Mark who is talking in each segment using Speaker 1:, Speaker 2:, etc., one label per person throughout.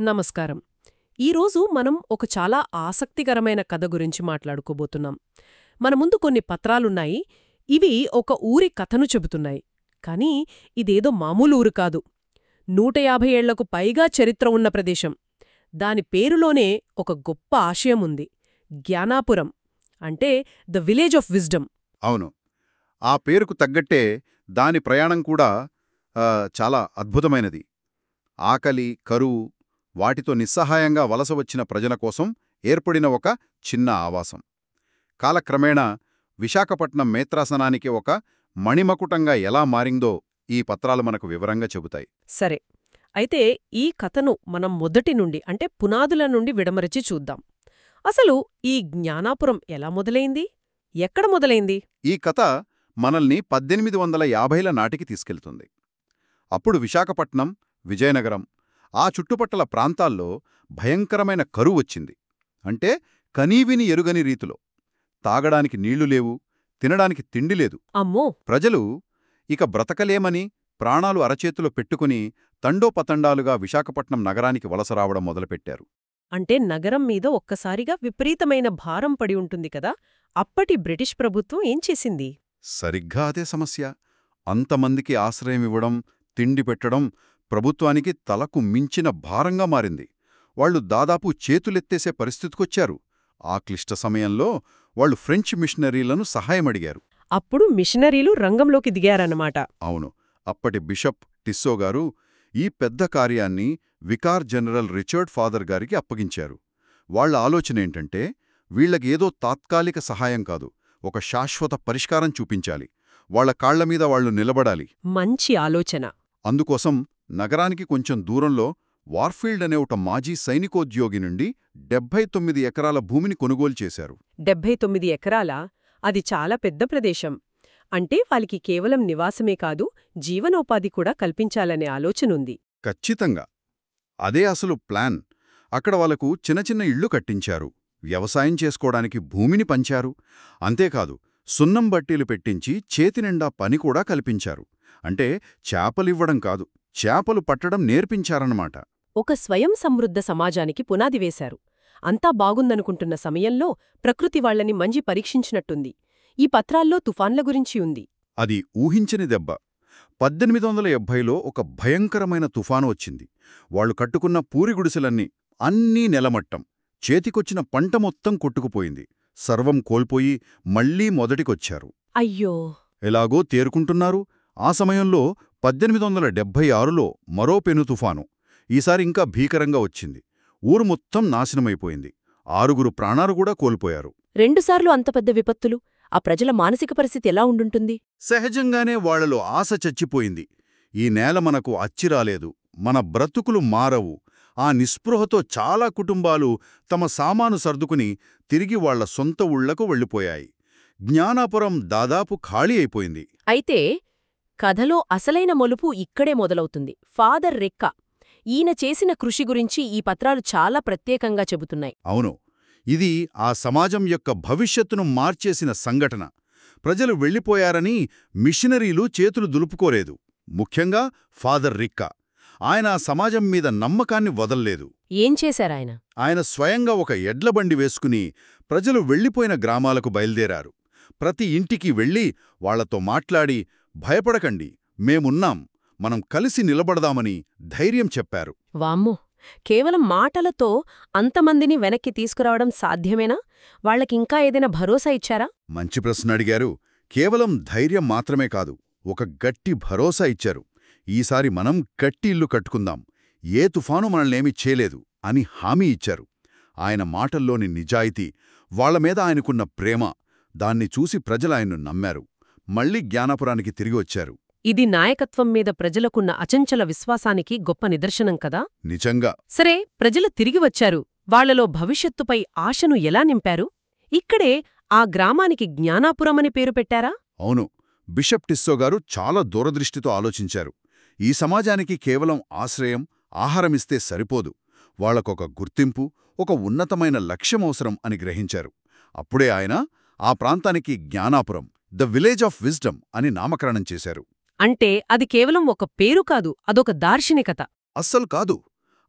Speaker 1: నమస్కారం ఈరోజు మనం ఒక చాలా ఆసక్తికరమైన కథ గురించి మాట్లాడుకోబోతున్నాం మన ముందు కొన్ని పత్రాలున్నాయి ఇవి ఒక ఊరి కథను చెబుతున్నాయి కానీ ఇదేదో మామూలు ఊరు కాదు నూట యాభై ఏళ్లకు పైగా చరిత్ర ఉన్న ప్రదేశం దాని పేరులోనే ఒక గొప్ప ఆశయం ఉంది జ్ఞానాపురం అంటే ద విలేజ్ ఆఫ్ విజ్డమ్
Speaker 2: అవును ఆ పేరుకు తగ్గట్టే దాని ప్రయాణం కూడా ఆ, చాలా అద్భుతమైనది ఆకలి కరువు వాటితో నిస్సహాయంగా వలస వచ్చిన ప్రజల కోసం ఏర్పడిన ఒక చిన్న ఆవాసం కాలక్రమేణా విశాఖపట్నం మేత్రాసనానికి ఒక మణిమకుటంగా ఎలా మారిందో ఈ పత్రాలు మనకు వివరంగా చెబుతాయి
Speaker 1: సరే అయితే ఈ కథను మనం మొదటి నుండి అంటే పునాదుల నుండి విడమరచి చూద్దాం అసలు ఈ జ్ఞానాపురం ఎలా మొదలైంది ఎక్కడ మొదలైంది
Speaker 2: ఈ కథ మనల్ని పద్దెనిమిది వందల యాభైల నాటికి తీసుకెళ్తుంది అప్పుడు విశాఖపట్నం విజయనగరం ఆ చుట్టుపక్కల ప్రాంతాల్లో భయంకరమైన కరువు వచ్చింది అంటే కనీవిని ఎరుగని రీతిలో తాగడానికి నీళ్లు లేవు తినడానికి తిండి లేదు
Speaker 1: అమ్మో
Speaker 2: ప్రజలు ఇక బ్రతకలేమని ప్రాణాలు అరచేతిలో పెట్టుకుని తండోపతండాలుగా విశాఖపట్నం నగరానికి వలస రావడం మొదలుపెట్టారు
Speaker 1: అంటే నగరం మీద ఒక్కసారిగా విపరీతమైన భారం పడి ఉంటుంది కదా అప్పటి బ్రిటిష్ ప్రభుత్వం ఏం చేసింది
Speaker 2: సరిగ్గా అదే సమస్య అంతమందికి ఆశ్రయమివ్వడం తిండి పెట్టడం ప్రభుత్వానికి తలకు మించిన భారంగా మారింది వాళ్ళు దాదాపు చేతులెత్తేసే పరిస్థితికొచ్చారు ఆ క్లిష్ట సమయంలో వాళ్ళు ఫ్రెంచ్ మిషనరీలను సహాయమడిగారు
Speaker 1: అప్పుడు మిషనరీలు రంగంలోకి దిగారన్నమాట
Speaker 2: అవును అప్పటి బిషప్ టిస్సో గారు ఈ పెద్ద కార్యాన్ని వికార్ జనరల్ రిచర్డ్ ఫాదర్ గారికి అప్పగించారు వాళ్ళ ఆలోచనేంటంటే వీళ్ళకేదో తాత్కాలిక సహాయం కాదు ఒక శాశ్వత పరిష్కారం చూపించాలి వాళ్ళ కాళ్ల మీద వాళ్ళు నిలబడాలి
Speaker 1: మంచి ఆలోచన
Speaker 2: అందుకోసం నగరానికి కొంచెం దూరంలో వార్ఫీల్డ్ అనే ఒక మాజీ సైనికోద్యోగి నుండి డెబ్బై తొమ్మిది ఎకరాల భూమిని కొనుగోలు చేశారు
Speaker 1: డెబ్బై తొమ్మిది ఎకరాల అది చాలా పెద్ద ప్రదేశం అంటే వాళ్ళకి కేవలం నివాసమే కాదు జీవనోపాధి కూడా కల్పించాలనే ఆలోచనుంది
Speaker 2: ఖచ్చితంగా అదే అసలు ప్లాన్ అక్కడ వాళ్లకు చిన్న చిన్న ఇళ్లు కట్టించారు వ్యవసాయం చేసుకోవడానికి భూమిని పంచారు అంతేకాదు సున్నం బట్టీలు పెట్టించి చేతినిండా పని కూడా కల్పించారు అంటే చేపలివ్వడం కాదు చేపలు పట్టడం నేర్పించారన్నమాట
Speaker 1: ఒక స్వయం సమృద్ధ సమాజానికి పునాది వేశారు అంతా బాగుందనుకుంటున్న సమయంలో ప్రకృతి వాళ్ళని మంచి పరీక్షించినట్టుంది ఈ పత్రాల్లో తుఫాన్ల గురించి ఉంది
Speaker 2: అది ఊహించని దెబ్బ పద్దెనిమిది వందల ఎబ్భైలో ఒక భయంకరమైన తుఫాను వచ్చింది వాళ్ళు కట్టుకున్న పూరి గుడిసెలన్నీ అన్నీ నెలమట్టం చేతికొచ్చిన పంట మొత్తం కొట్టుకుపోయింది సర్వం కోల్పోయి మళ్లీ మొదటికొచ్చారు
Speaker 1: అయ్యో
Speaker 2: ఎలాగో తేరుకుంటున్నారు ఆ సమయంలో పద్దెనిమిది వందల డెబ్భై ఆరులో మరో పెను తుఫాను ఈసారి ఇంకా భీకరంగా వచ్చింది ఊరు మొత్తం నాశనమైపోయింది ఆరుగురు ప్రాణాలు కూడా కోల్పోయారు
Speaker 1: రెండుసార్లు అంత పెద్ద విపత్తులు ఆ ప్రజల మానసిక పరిస్థితి ఎలా ఉండుంటుంది
Speaker 2: సహజంగానే వాళ్లలో ఆశ చచ్చిపోయింది ఈ నేల మనకు అచ్చిరాలేదు మన బ్రతుకులు మారవు ఆ నిస్పృహతో చాలా కుటుంబాలు తమ సామాను సర్దుకుని తిరిగి వాళ్ల సొంత ఊళ్లకు వెళ్ళిపోయాయి జ్ఞానాపురం దాదాపు ఖాళీ అయిపోయింది
Speaker 1: అయితే కథలో అసలైన మొలుపు ఇక్కడే మొదలవుతుంది ఫాదర్ రెక్క ఈయన చేసిన కృషి గురించి ఈ పత్రాలు చాలా ప్రత్యేకంగా చెబుతున్నాయి
Speaker 2: అవును ఇది ఆ సమాజం యొక్క భవిష్యత్తును మార్చేసిన సంఘటన ప్రజలు వెళ్ళిపోయారని మిషనరీలు చేతులు దులుపుకోలేదు ముఖ్యంగా ఫాదర్ రిక్కా ఆయన ఆ సమాజం మీద నమ్మకాన్ని వదల్లేదు
Speaker 1: ఏం చేశారాయన
Speaker 2: ఆయన స్వయంగా ఒక ఎడ్లబండి వేసుకుని ప్రజలు వెళ్ళిపోయిన గ్రామాలకు బయల్దేరారు ప్రతి ఇంటికి వెళ్ళి వాళ్లతో మాట్లాడి భయపడకండి మేమున్నాం మనం కలిసి నిలబడదామని ధైర్యం చెప్పారు
Speaker 1: వామ్మో కేవలం మాటలతో అంతమందిని వెనక్కి తీసుకురావడం సాధ్యమేనా వాళ్ళకింకా ఏదైనా భరోసా ఇచ్చారా
Speaker 2: మంచి ప్రశ్న అడిగారు కేవలం ధైర్యం మాత్రమే కాదు ఒక గట్టి భరోసా ఇచ్చారు ఈసారి మనం గట్టి ఇల్లు కట్టుకుందాం ఏ తుఫాను మనల్నేమీ చేయలేదు అని హామీ ఇచ్చారు ఆయన మాటల్లోని నిజాయితీ వాళ్ల మీద ఆయనకున్న ప్రేమ దాన్ని చూసి ప్రజలాయన్ను నమ్మారు మళ్లీ జ్ఞానాపురానికి తిరిగి వచ్చారు
Speaker 1: ఇది నాయకత్వం మీద ప్రజలకున్న అచంచల విశ్వాసానికి గొప్ప నిదర్శనం కదా
Speaker 2: నిజంగా
Speaker 1: సరే ప్రజలు తిరిగి వచ్చారు వాళ్లలో భవిష్యత్తుపై ఆశను ఎలా నింపారు ఇక్కడే ఆ గ్రామానికి జ్ఞానాపురమని పేరు పెట్టారా
Speaker 2: అవును బిషప్ టిస్సో గారు చాలా దూరదృష్టితో ఆలోచించారు ఈ సమాజానికి కేవలం ఆశ్రయం ఆహారమిస్తే సరిపోదు వాళ్లకొక గుర్తింపు ఒక ఉన్నతమైన లక్ష్యం అవసరం అని గ్రహించారు అప్పుడే ఆయన ఆ ప్రాంతానికి Jnanapuram the village of wisdom అని నామకరణం చేశారు
Speaker 1: అంటే అది కేవలం ఒక పేరు కాదు అదొక దార్శనికత
Speaker 2: అస్సలు కాదు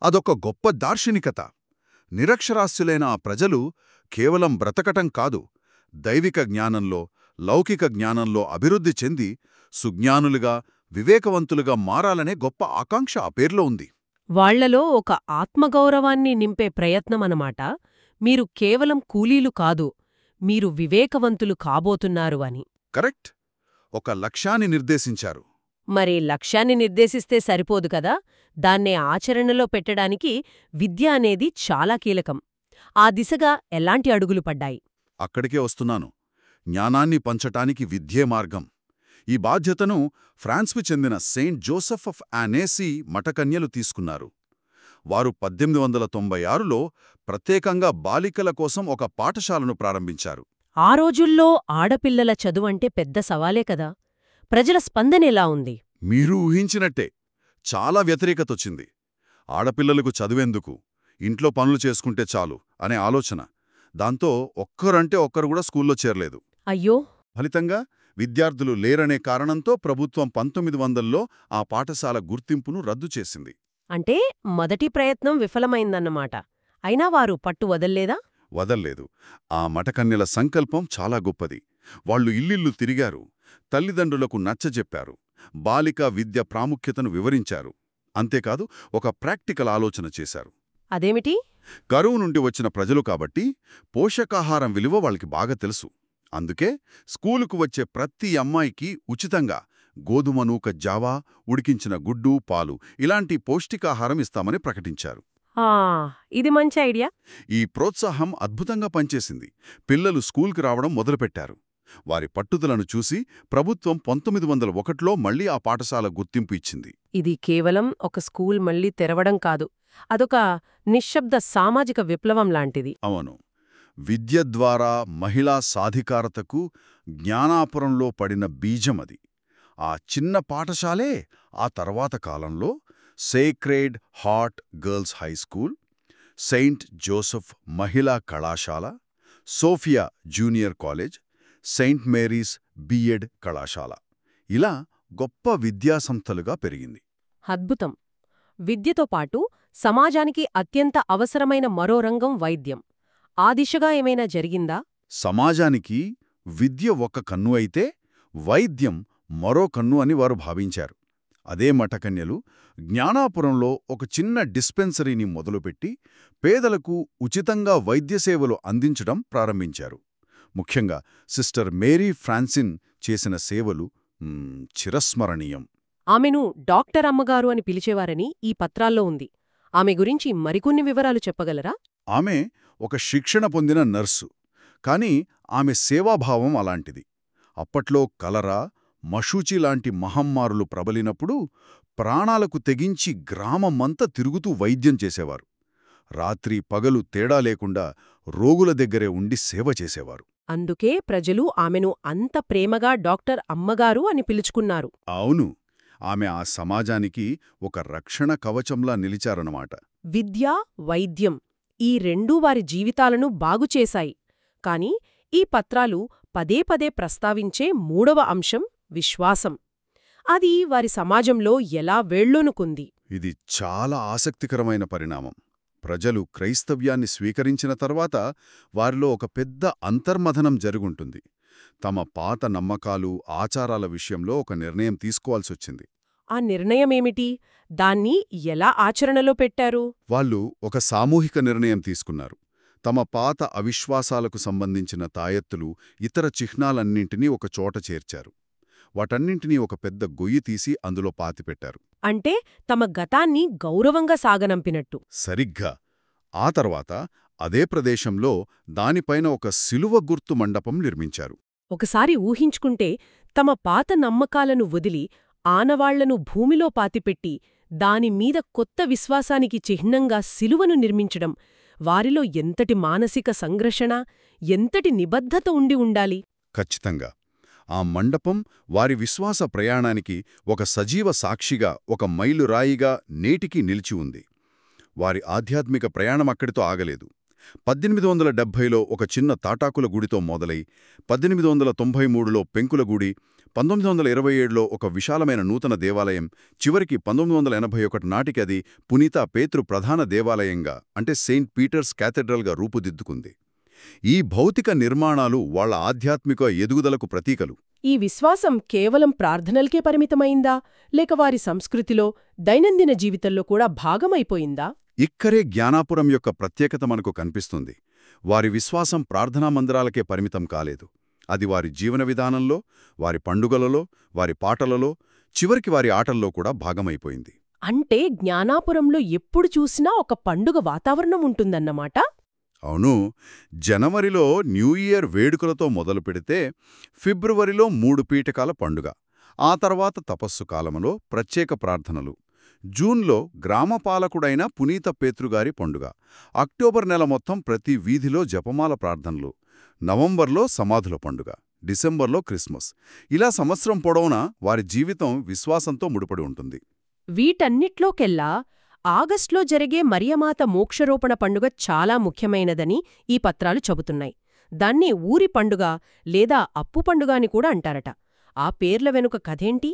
Speaker 2: అదొక గొప్ప దార్శనికత నిరక్షరాస్యులైన ఆ ప్రజలు కేవలం బ్రతకటం కాదు దైవిక జ్ఞానంలో లౌకిక జ్ఞానంలో అభివృద్ధి చెంది సుజ్ఞానులుగా వివేకవంతులుగా మారాలనే గొప్ప ఆకాంక్ష ఆ పేర్లో ఉంది
Speaker 1: వాళ్లలో ఒక ఆత్మగౌరవాన్ని నింపే ప్రయత్నమనమాట మీరు కేవలం కూలీలు కాదు మీరు వివేకవంతులు కాబోతున్నారు అని
Speaker 2: కరెక్ట్ ఒక లక్ష్యాన్ని నిర్దేశించారు
Speaker 1: మరి లక్ష్యాన్ని నిర్దేశిస్తే సరిపోదు కదా దాన్నే ఆచరణలో పెట్టడానికి విద్య అనేది చాలా కీలకం ఆ దిశగా ఎలాంటి అడుగులు పడ్డాయి
Speaker 2: అక్కడికే వస్తున్నాను జ్ఞానాన్ని పంచటానికి విద్యే మార్గం ఈ బాధ్యతను ఫ్రాన్స్కు చెందిన సెయింట్ జోసెఫ్ ఆఫ్ ఆనేసీ మఠకన్యలు తీసుకున్నారు వారు పద్దెనిమిది వందల తొంభై ఆరులో ప్రత్యేకంగా బాలికల కోసం ఒక పాఠశాలను ప్రారంభించారు
Speaker 1: ఆ రోజుల్లో ఆడపిల్లల చదువంటే పెద్ద సవాలే కదా ప్రజల స్పందనెలా ఉంది
Speaker 2: మీరు ఊహించినట్టే చాలా వ్యతిరేకతొచ్చింది ఆడపిల్లలకు చదివేందుకు ఇంట్లో పనులు చేసుకుంటే చాలు అనే ఆలోచన దాంతో ఒక్కరంటే ఒక్కరు కూడా స్కూల్లో చేరలేదు
Speaker 1: అయ్యో
Speaker 2: ఫలితంగా విద్యార్థులు లేరనే కారణంతో ప్రభుత్వం పంతొమ్మిది వందల్లో ఆ పాఠశాల గుర్తింపును రద్దు చేసింది
Speaker 1: అంటే మొదటి ప్రయత్నం విఫలమైందన్నమాట అయినా వారు పట్టు వదల్లేదా
Speaker 2: వదల్లేదు ఆ మఠకన్యల సంకల్పం చాలా గొప్పది వాళ్ళు ఇల్లిల్లు తిరిగారు తల్లిదండ్రులకు నచ్చజెప్పారు బాలికా విద్య ప్రాముఖ్యతను వివరించారు అంతేకాదు ఒక ప్రాక్టికల్ ఆలోచన చేశారు
Speaker 1: అదేమిటి
Speaker 2: కరువు నుండి వచ్చిన ప్రజలు కాబట్టి పోషకాహారం విలువ వాళ్ళకి బాగా తెలుసు అందుకే స్కూలుకు వచ్చే ప్రతి అమ్మాయికి ఉచితంగా గోధుమ నూక జావా ఉడికించిన గుడ్డు పాలు ఇలాంటి పౌష్టికాహారం ఇస్తామని ప్రకటించారు
Speaker 1: ఆ ఇది మంచి ఐడియా
Speaker 2: ఈ ప్రోత్సాహం అద్భుతంగా పనిచేసింది పిల్లలు స్కూల్కి రావడం మొదలుపెట్టారు వారి పట్టుదలను చూసి ప్రభుత్వం పంతొమ్మిది వందల ఒకటిలో మళ్లీ ఆ పాఠశాల గుర్తింపు ఇచ్చింది
Speaker 1: ఇది కేవలం ఒక స్కూల్ మళ్ళీ తెరవడం కాదు అదొక నిశ్శబ్ద సామాజిక విప్లవం లాంటిది
Speaker 2: అవును విద్య ద్వారా మహిళా సాధికారతకు జ్ఞానాపురంలో పడిన బీజమది ఆ చిన్న పాఠశాలే ఆ తర్వాత కాలంలో sacred heart girls high school saint Joseph మహిళా కళాశాల Sophia junior college saint Mary's B Ed కళాశాల ఇలా గొప్ప విద్యాసంస్థలుగా పెరిగింది
Speaker 1: అద్భుతం విద్యతో పాటు సమాజానికి అత్యంత అవసరమైన మరో రంగం వైద్యం ఆ దిశగా ఏమైనా జరిగిందా
Speaker 2: సమాజానికి విద్య ఒక కన్ను అయితే వైద్యం మరో కన్ను అని వారు భావించారు అదే మఠకన్యలు జ్ఞానాపురంలో ఒక చిన్న డిస్పెన్సరీని మొదలుపెట్టి పేదలకు ఉచితంగా వైద్య సేవలు అందించడం ప్రారంభించారు ముఖ్యంగా సిస్టర్ మేరీ ఫ్రాన్సిన్ చేసిన సేవలు మ్, చిరస్మరణీయం
Speaker 1: ఆమెను డాక్టర్ అమ్మగారు అని పిలిచేవారని ఈ పత్రాల్లో ఉంది ఆమె గురించి మరికొన్ని వివరాలు చెప్పగలరా
Speaker 2: ఆమె ఒక శిక్షణ పొందిన నర్సు కాని ఆమె సేవాభావం అలాంటిది అప్పట్లో కలరా మషూచి లాంటి మహమ్మారులు ప్రబలినప్పుడు ప్రాణాలకు తెగించి గ్రామమంతా తిరుగుతూ వైద్యం చేసేవారు రాత్రి పగలు తేడా లేకుండా రోగుల దగ్గరే ఉండి సేవ చేసేవారు
Speaker 1: అందుకే ప్రజలు ఆమెను అంత ప్రేమగా డాక్టర్ అమ్మగారు అని పిలుచుకున్నారు
Speaker 2: అవును ఆమె ఆ సమాజానికి ఒక రక్షణ కవచంలా నిలిచారన్నమాట
Speaker 1: విద్య వైద్యం ఈ రెండూ వారి జీవితాలను బాగుచేశాయి కాని ఈ పత్రాలు పదే పదే ప్రస్తావించే మూడవ అంశం విశ్వాసం అది వారి సమాజంలో ఎలా వేళ్ళూనుకుంది
Speaker 2: ఇది చాలా ఆసక్తికరమైన పరిణామం ప్రజలు క్రైస్తవ్యాన్ని స్వీకరించిన తర్వాత వారిలో ఒక పెద్ద అంతర్మథనం జరుగుంటుంది తమ పాత నమ్మకాలు ఆచారాల విషయంలో ఒక నిర్ణయం తీసుకోవాల్సొచ్చింది
Speaker 1: ఆ నిర్ణయమేమిటి దాన్ని ఎలా ఆచరణలో పెట్టారు
Speaker 2: వాళ్ళు ఒక సామూహిక నిర్ణయం తీసుకున్నారు తమ పాత అవిశ్వాసాలకు సంబంధించిన తాయెత్తులు ఇతర చిహ్నాలన్నింటినీ ఒక చోట చేర్చారు వాటన్నింటినీ ఒక పెద్ద గొయ్యి తీసి అందులో పాతిపెట్టారు
Speaker 1: అంటే తమ గతాన్ని గౌరవంగా సాగనంపినట్టు
Speaker 2: సరిగ్గా ఆ తర్వాత అదే ప్రదేశంలో దానిపైన ఒక సిలువ గుర్తు మండపం నిర్మించారు
Speaker 1: ఒకసారి ఊహించుకుంటే తమ పాత నమ్మకాలను వదిలి ఆనవాళ్లను భూమిలో పాతిపెట్టి దానిమీద కొత్త విశ్వాసానికి చిహ్నంగా సిలువను నిర్మించడం వారిలో ఎంతటి మానసిక సంఘర్షణ ఎంతటి నిబద్ధత ఉండి ఉండాలి
Speaker 2: ఖచ్చితంగా ఆ మండపం వారి విశ్వాస ప్రయాణానికి ఒక సజీవ సాక్షిగా ఒక మైలురాయిగా నేటికి నిలిచి ఉంది వారి ఆధ్యాత్మిక ప్రయాణం అక్కడితో ఆగలేదు పద్దెనిమిది వందల డెబ్భైలో ఒక చిన్న తాటాకుల గుడితో మొదలై పద్దెనిమిది వందల తొంభై మూడులో పెంకుల గుడి పంతొమ్మిది వందల ఇరవై ఏడులో ఒక విశాలమైన నూతన దేవాలయం చివరికి పంతొమ్మిది వందల ఎనభై ఒకటి నాటికి అది పునీత పేతృ ప్రధాన దేవాలయంగా అంటే సెయింట్ పీటర్స్ క్యాథెడ్రల్గా రూపుదిద్దుకుంది ఈ భౌతిక నిర్మాణాలు వాళ్ళ ఆధ్యాత్మిక ఎదుగుదలకు ప్రతీకలు
Speaker 3: ఈ విశ్వాసం కేవలం ప్రార్థనలకే పరిమితమైందా లేక వారి సంస్కృతిలో దైనందిన జీవితంలో కూడా భాగమైపోయిందా
Speaker 2: ఇక్కరే జ్ఞానాపురం యొక్క ప్రత్యేకత మనకు కనిపిస్తుంది వారి విశ్వాసం ప్రార్థనా మందిరాలకే పరిమితం కాలేదు అది వారి జీవన విధానంలో వారి పండుగలలో వారి పాటలలో చివరికి వారి ఆటల్లో కూడా భాగమైపోయింది
Speaker 3: అంటే జ్ఞానాపురంలో ఎప్పుడు చూసినా ఒక పండుగ వాతావరణం ఉంటుందన్నమాట
Speaker 2: అవును జనవరిలో న్యూ ఇయర్ వేడుకలతో మొదలు పెడితే ఫిబ్రవరిలో మూడు పీఠకాల పండుగ ఆ తర్వాత తపస్సు కాలములో ప్రత్యేక ప్రార్థనలు జూన్లో గ్రామపాలకుడైన పునీత పేతృగారి పండుగ అక్టోబర్ నెల మొత్తం ప్రతి వీధిలో జపమాల ప్రార్థనలు నవంబర్లో సమాధుల పండుగ డిసెంబర్లో క్రిస్మస్ ఇలా సంవత్సరం పొడవునా వారి జీవితం విశ్వాసంతో ముడిపడి ఉంటుంది
Speaker 3: వీటన్నిట్లోకెల్లా ఆగస్ట్లో జరిగే మరియమాత మోక్షరోపణ పండుగ చాలా ముఖ్యమైనదని ఈ పత్రాలు చెబుతున్నాయి దాన్ని ఊరి పండుగ లేదా అప్పు పండుగ అని కూడా అంటారట ఆ పేర్ల వెనుక కథేంటి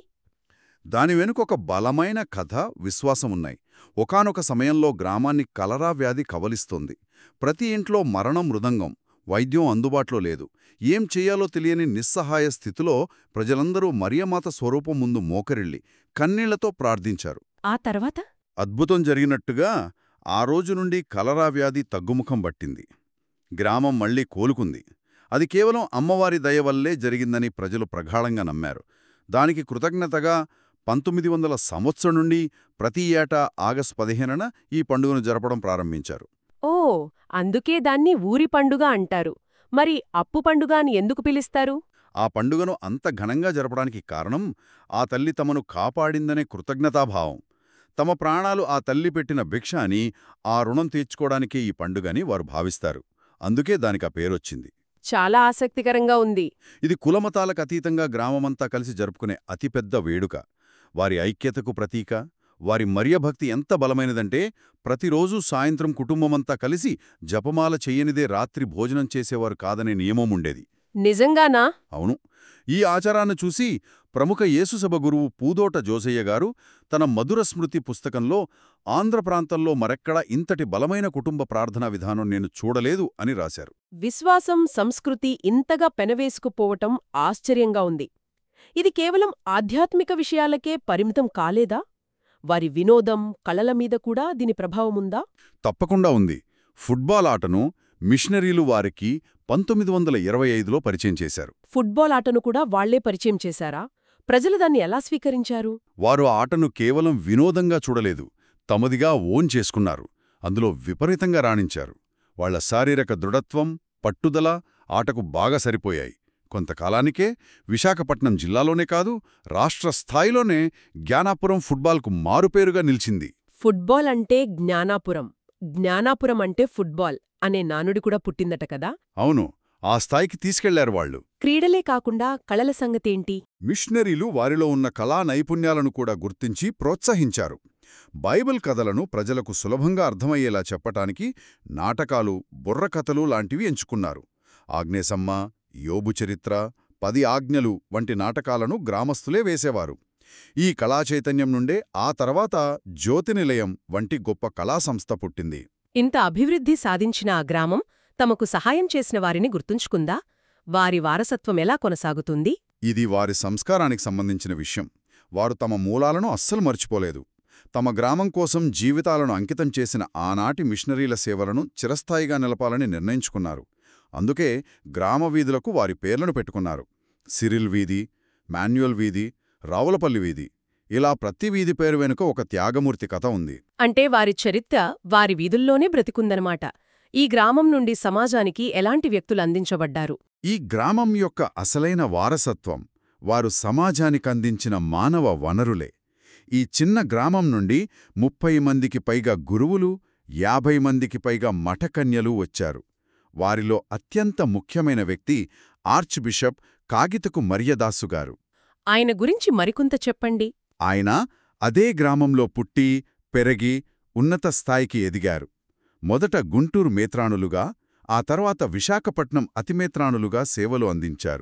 Speaker 2: దాని వెనుక ఒక బలమైన కథ విశ్వాసమున్నాయి ఒకానొక సమయంలో గ్రామాన్ని కలరా వ్యాధి కవలిస్తోంది ప్రతి ఇంట్లో మరణం మృదంగం వైద్యం అందుబాటులో లేదు ఏం చెయ్యాలో తెలియని నిస్సహాయ స్థితిలో ప్రజలందరూ మరియమాత స్వరూపం ముందు మోకరిల్లి కన్నీళ్లతో ప్రార్థించారు
Speaker 3: ఆ తర్వాత
Speaker 2: అద్భుతం జరిగినట్టుగా ఆ రోజు నుండి కలరా వ్యాధి తగ్గుముఖం పట్టింది గ్రామం మళ్లీ కోలుకుంది అది కేవలం అమ్మవారి దయ వల్లే జరిగిందని ప్రజలు ప్రగాఢంగా నమ్మారు దానికి కృతజ్ఞతగా పంతొమ్మిది వందల సంవత్సరం నుండి ప్రతి ఏటా ఆగస్టు పదిహేనున ఈ పండుగను జరపడం ప్రారంభించారు
Speaker 3: ఓ అందుకే దాన్ని ఊరి పండుగ అంటారు మరి అప్పు పండుగ అని ఎందుకు పిలుస్తారు
Speaker 2: ఆ పండుగను అంత ఘనంగా జరపడానికి కారణం ఆ తల్లి తమను కాపాడిందనే కృతజ్ఞతాభావం తమ ప్రాణాలు ఆ తల్లి పెట్టిన భిక్ష అని ఆ రుణం తీర్చుకోవడానికే ఈ పండుగని వారు భావిస్తారు అందుకే దానికి ఆ పేరొచ్చింది
Speaker 3: చాలా ఆసక్తికరంగా ఉంది
Speaker 2: ఇది కులమతాలకు అతీతంగా గ్రామమంతా కలిసి జరుపుకునే అతిపెద్ద వేడుక వారి ఐక్యతకు ప్రతీక వారి మర్యభక్తి ఎంత బలమైనదంటే ప్రతిరోజూ సాయంత్రం కుటుంబమంతా కలిసి జపమాల చెయ్యనిదే రాత్రి భోజనం చేసేవారు కాదనే నియమముండేది
Speaker 3: నిజంగానా
Speaker 2: అవును ఈ ఆచారాన్ని చూసి ప్రముఖ యేసుసభ గురువు పూదోట జోసయ్య గారు తన మధుర స్మృతి పుస్తకంలో ఆంధ్ర ప్రాంతంలో మరెక్కడా ఇంతటి బలమైన కుటుంబ ప్రార్థనా విధానం నేను చూడలేదు అని రాశారు
Speaker 3: విశ్వాసం సంస్కృతి ఇంతగా పెనవేసుకుపోవటం ఆశ్చర్యంగా ఉంది ఇది కేవలం ఆధ్యాత్మిక విషయాలకే పరిమితం కాలేదా వారి వినోదం కళల మీద కూడా దీని ప్రభావముందా
Speaker 2: తప్పకుండా ఉంది ఫుట్బాల్ ఆటను మిషనరీలు వారికి పంతొమ్మిది వందల ఇరవై ఐదులో పరిచయం చేశారు
Speaker 3: ఫుట్బాల్ ఆటను కూడా వాళ్లే పరిచయం చేశారా ప్రజలు దాన్ని ఎలా స్వీకరించారు
Speaker 2: వారు ఆ ఆటను కేవలం వినోదంగా చూడలేదు తమదిగా ఓన్ చేసుకున్నారు అందులో విపరీతంగా రాణించారు వాళ్ల శారీరక దృఢత్వం పట్టుదల ఆటకు బాగా సరిపోయాయి కొంతకాలానికే విశాఖపట్నం జిల్లాలోనే కాదు రాష్ట్ర స్థాయిలోనే జ్ఞానాపురం ఫుట్బాల్కు మారుపేరుగా నిలిచింది
Speaker 3: ఫుట్బాల్ అంటే జ్ఞానాపురం జ్ఞానాపురం అంటే ఫుట్బాల్ అనే నానుడి కూడా పుట్టిందట కదా
Speaker 2: అవును ఆ స్థాయికి తీసుకెళ్లారు వాళ్ళు
Speaker 3: క్రీడలే కాకుండా కళల సంగతేంటి
Speaker 2: మిషనరీలు వారిలో ఉన్న కళా నైపుణ్యాలను కూడా గుర్తించి ప్రోత్సహించారు బైబిల్ కథలను ప్రజలకు సులభంగా అర్థమయ్యేలా చెప్పటానికి నాటకాలు బుర్రకథలు లాంటివి ఎంచుకున్నారు ఆగ్నేసమ్మ యోబు చరిత్ర పది ఆజ్ఞలు వంటి నాటకాలను గ్రామస్తులే వేసేవారు ఈ కళాచైతన్యం నుండే ఆ తర్వాత జ్యోతినిలయం వంటి గొప్ప కళాసంస్థ పుట్టింది
Speaker 3: ఇంత అభివృద్ధి సాధించిన ఆ గ్రామం తమకు సహాయం చేసిన వారిని గుర్తుంచుకుందా వారి వారసత్వం ఎలా కొనసాగుతుంది
Speaker 2: ఇది వారి సంస్కారానికి సంబంధించిన విషయం వారు తమ మూలాలను అస్సలు మర్చిపోలేదు తమ గ్రామం కోసం జీవితాలను అంకితం చేసిన ఆనాటి మిషనరీల సేవలను చిరస్థాయిగా నిలపాలని నిర్ణయించుకున్నారు అందుకే గ్రామ వీధులకు వారి పేర్లను పెట్టుకున్నారు సిరిల్ వీధి మాన్యువల్ వీధి రావులపల్లి వీధి ఇలా ప్రతి వీధి పేరు వెనుక ఒక త్యాగమూర్తి కథ ఉంది
Speaker 3: అంటే వారి చరిత్ర వారి వీధుల్లోనే బ్రతికుందనమాట ఈ గ్రామం నుండి సమాజానికి ఎలాంటి వ్యక్తులు అందించబడ్డారు
Speaker 2: ఈ గ్రామం యొక్క అసలైన వారసత్వం వారు సమాజానికందించిన మానవ వనరులే ఈ చిన్న గ్రామం నుండి ముప్పై మందికి పైగా గురువులు యాభై మందికి పైగా మఠకన్యలు వచ్చారు వారిలో అత్యంత ముఖ్యమైన వ్యక్తి ఆర్చ్ బిషప్ కాగితకు మర్యదాసుగారు
Speaker 3: ఆయన గురించి మరికొంత చెప్పండి
Speaker 2: ఆయన అదే గ్రామంలో పుట్టి పెరగి ఉన్నత స్థాయికి ఎదిగారు మొదట గుంటూరు మేత్రాణులుగా ఆ తర్వాత విశాఖపట్నం అతిమేత్రాణులుగా సేవలు అందించారు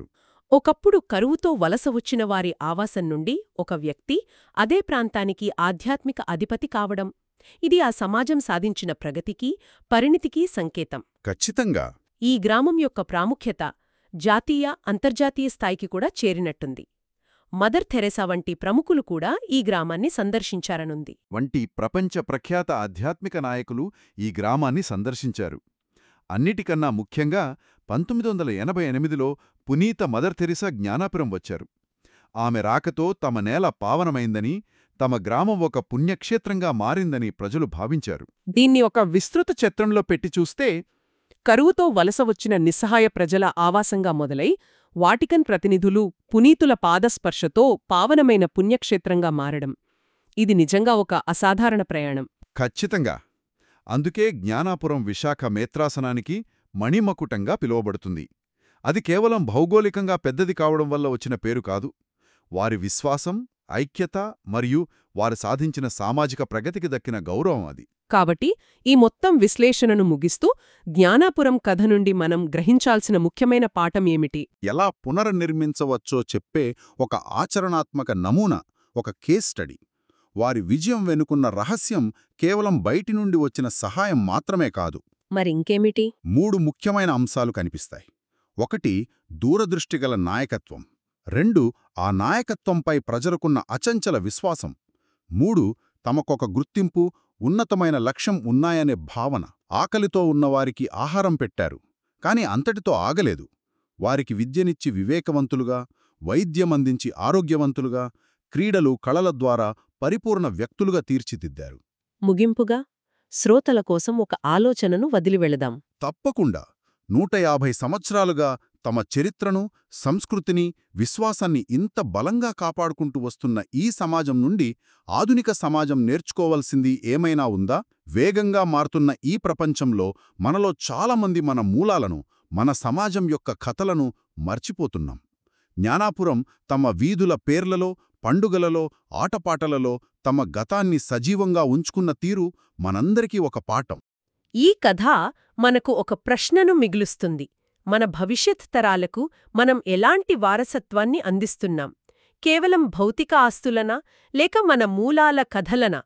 Speaker 3: ఒకప్పుడు కరువుతో వలస వచ్చిన వారి ఆవాసం నుండి ఒక వ్యక్తి అదే ప్రాంతానికి ఆధ్యాత్మిక అధిపతి కావడం ఇది ఆ సమాజం సాధించిన ప్రగతికి పరిణితికి సంకేతం
Speaker 2: ఖచ్చితంగా
Speaker 3: ఈ గ్రామం యొక్క ప్రాముఖ్యత జాతీయ అంతర్జాతీయ స్థాయికి కూడా చేరినట్టుంది మదర్ థెరెసా వంటి ప్రముఖులు కూడా ఈ గ్రామాన్ని సందర్శించారనుంది
Speaker 2: వంటి ప్రపంచ ప్రఖ్యాత ఆధ్యాత్మిక నాయకులు ఈ గ్రామాన్ని సందర్శించారు అన్నిటికన్నా ముఖ్యంగా పంతొమ్మిది వందల ఎనభై ఎనిమిదిలో పునీత మదర్ తెరిసా జ్ఞానాపురం వచ్చారు ఆమె రాకతో తమ నేల పావనమైందని తమ గ్రామం ఒక పుణ్యక్షేత్రంగా మారిందని ప్రజలు భావించారు
Speaker 1: దీన్ని ఒక విస్తృత చిత్రంలో పెట్టి చూస్తే కరువుతో వలస వచ్చిన నిస్సహాయ ప్రజల ఆవాసంగా మొదలై వాటికన్ ప్రతినిధులు పునీతుల పాదస్పర్శతో పావనమైన పుణ్యక్షేత్రంగా మారడం ఇది నిజంగా ఒక అసాధారణ ప్రయాణం
Speaker 2: ఖచ్చితంగా అందుకే జ్ఞానాపురం విశాఖ మేత్రాసనానికి మణిమకుటంగా పిలువబడుతుంది అది కేవలం భౌగోళికంగా పెద్దది కావడం వల్ల వచ్చిన పేరు కాదు వారి విశ్వాసం ఐక్యత మరియు వారు సాధించిన సామాజిక ప్రగతికి దక్కిన గౌరవం అది
Speaker 1: కాబట్టి ఈ మొత్తం విశ్లేషణను ముగిస్తూ జ్ఞానాపురం కథ నుండి మనం గ్రహించాల్సిన ముఖ్యమైన పాఠం ఏమిటి
Speaker 2: ఎలా పునర్నిర్మించవచ్చో చెప్పే ఒక ఆచరణాత్మక నమూనా ఒక కేస్ స్టడీ వారి విజయం వెనుకున్న రహస్యం కేవలం బయటి నుండి వచ్చిన సహాయం మాత్రమే కాదు
Speaker 3: మరింకేమిటి
Speaker 2: మూడు ముఖ్యమైన అంశాలు కనిపిస్తాయి ఒకటి దూరదృష్టిగల నాయకత్వం రెండు ఆ నాయకత్వంపై ప్రజలకున్న అచంచల విశ్వాసం మూడు తమకొక గుర్తింపు ఉన్నతమైన లక్ష్యం ఉన్నాయనే భావన ఆకలితో ఉన్నవారికి ఆహారం పెట్టారు కాని అంతటితో ఆగలేదు వారికి విద్యనిచ్చి వివేకవంతులుగా వైద్యమందించి ఆరోగ్యవంతులుగా క్రీడలు కళల ద్వారా పరిపూర్ణ వ్యక్తులుగా తీర్చిదిద్దారు
Speaker 3: ముగింపుగా శ్రోతల కోసం ఒక ఆలోచనను వదిలి వెళదాం
Speaker 2: తప్పకుండా నూట యాభై సంవత్సరాలుగా తమ చరిత్రను సంస్కృతిని విశ్వాసాన్ని ఇంత బలంగా కాపాడుకుంటూ వస్తున్న ఈ సమాజం నుండి ఆధునిక సమాజం నేర్చుకోవలసింది ఏమైనా ఉందా వేగంగా మారుతున్న ఈ ప్రపంచంలో మనలో చాలామంది మన మూలాలను మన సమాజం యొక్క కథలను మర్చిపోతున్నాం జ్ఞానాపురం తమ వీధుల పేర్లలో పండుగలలో ఆటపాటలలో తమ గతాన్ని సజీవంగా ఉంచుకున్న తీరు మనందరికీ ఒక పాఠం
Speaker 3: ఈ కథ మనకు ఒక ప్రశ్నను మిగులుస్తుంది మన భవిష్యత్ తరాలకు మనం ఎలాంటి వారసత్వాన్ని అందిస్తున్నాం కేవలం భౌతిక ఆస్తులనా లేక మన మూలాల కథలనా